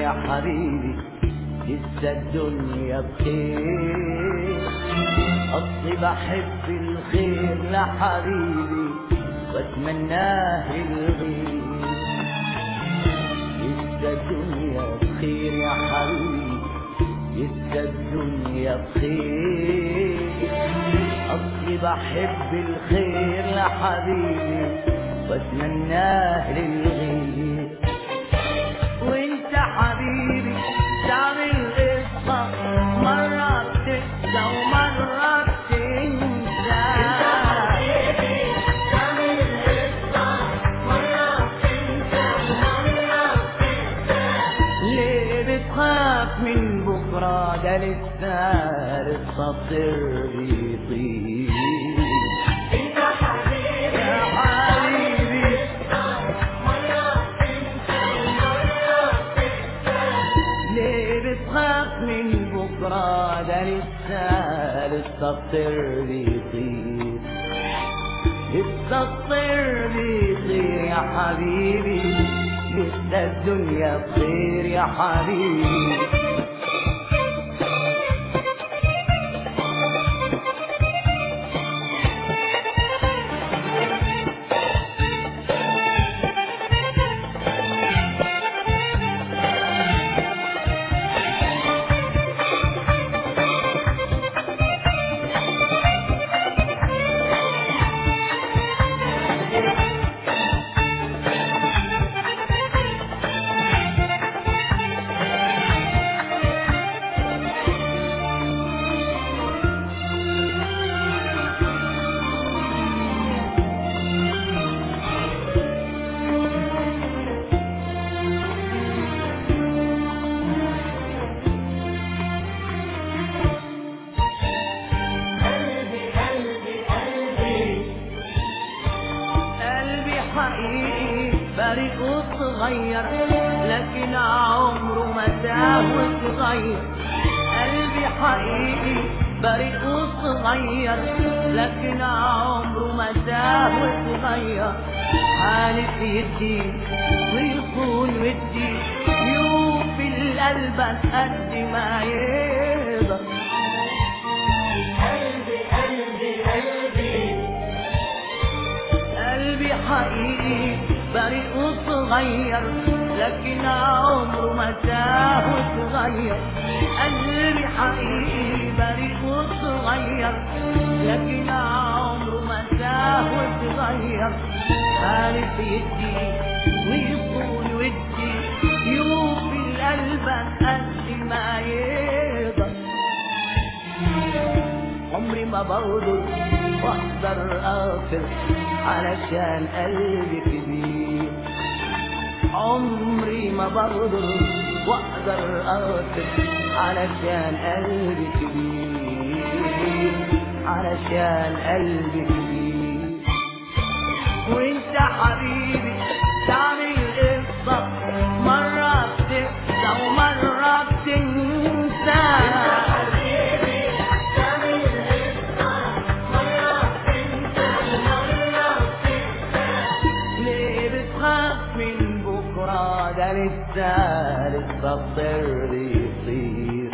يا حبيبي لسه الدنيا بخير أصلي بحب الخير لحبيبي واتمناه الغير لسه الدنيا بخير يا حبيبي لسه الدنيا بخير أصلي بحب الخير لحبيبي واتمناه للغير وانت حبيبي تعمل قصة مرة تنسى ومرة تنسى ليه بتخاف من بكرة ده لسه السطر بيطير يا حبيبي ليه بتخاف من بكرة ده لسه لسه الطير بيطير لسه الطير بيطير يا حبيبي لسه الدنيا بخير يا حبيبي قلبي حقيقي بريء وصغير لكن عمره ما تاه وتغير قلبي حقيقي بريء وصغير لكن عمره ما تاه وتغير حالف يدي ويكون ودي يوفي القلب قد ما يقدر قلبي حقيقي بريء وصغير لكن عمره ما تاه وتغير قلبي حقيقي بريء وصغير لكن عمره ما تاه وتغير عارف يدي ويطول ودي يوفي القلب قد ما يقدر عمري ما بغدر واقدر اغفر علشان قلبي كبير عمري ما بغدر واقدر اغفر علشان قلبي كبير علشان قلبي كبير وانت حبيبي تعمل قصة مرة بتنسى ومرة بتنسى ليه بتخاف من بكرة ده لسه لسه الطير بيطير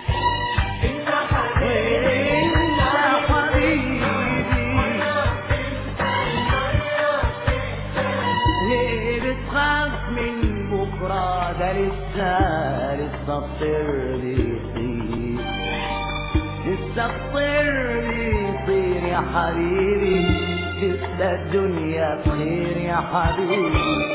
وانت حبيبي ليه بتخاف من بكرة ده لسه لسه الطير بيطير لسه الطير بيطير يا حبيبي لسه الدنيا بخير يا حبيبي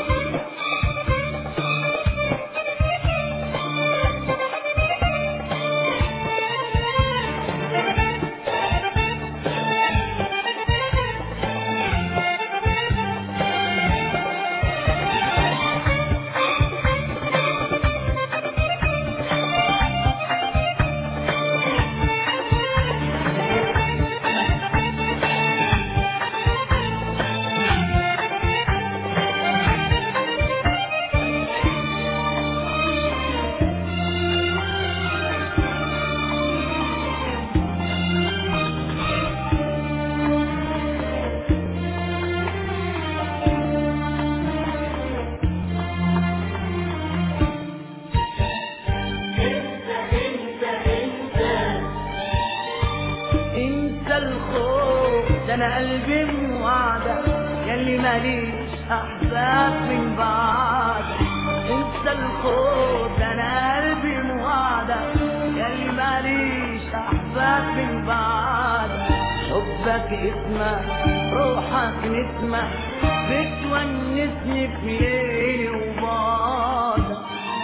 انسى الخوف ده انا قلبي موعدة ياللي ماليش احباب من بعدك انسى الخوف ده انا قلبي موعدة ياللي ماليش احباب من بعدك حبك اسمك روحك نسمة بتونسني في ليلي وبعدك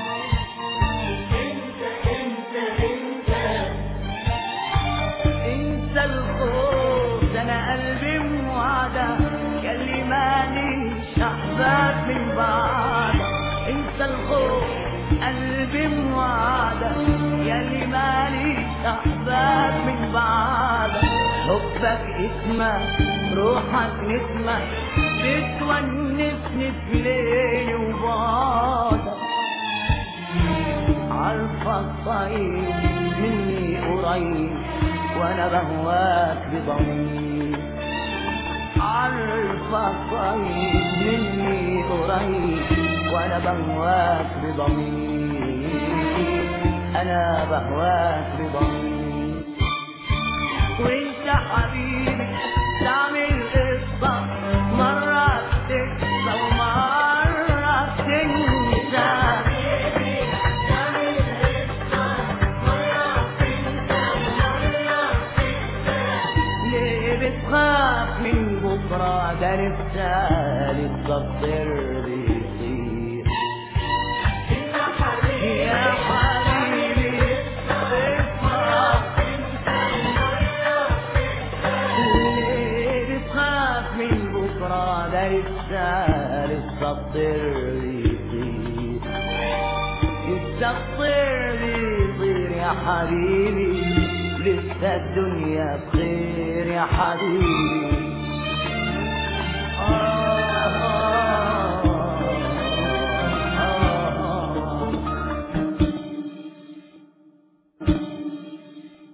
انسى الخوف ده انا قلبي موعدة ياللي ماليش احباب من بعدك انسى الخوف قلبي موعدة ياللي ماليش احباب من بعدك حبك اسمك روحك نسمة بتونسني في ليلي وبعدك عارفك طيب مني قريب وانا بهواك بضمير عارفك طيب مني قريب وانا بهواك بضمير انا بهواك بضمير وانت حبيبي تعمل قصة مرة تكسى ومرة تنسى ليه بتخاف من بكرة ده لسه لسه الطير بيطير يا حبيبي بتخاف ليه بتخاف من بكرة ده لسه لسه الطير بيطير لسه الطير بيطير يا حبيبي لسه الدنيا بخير يا حبيبي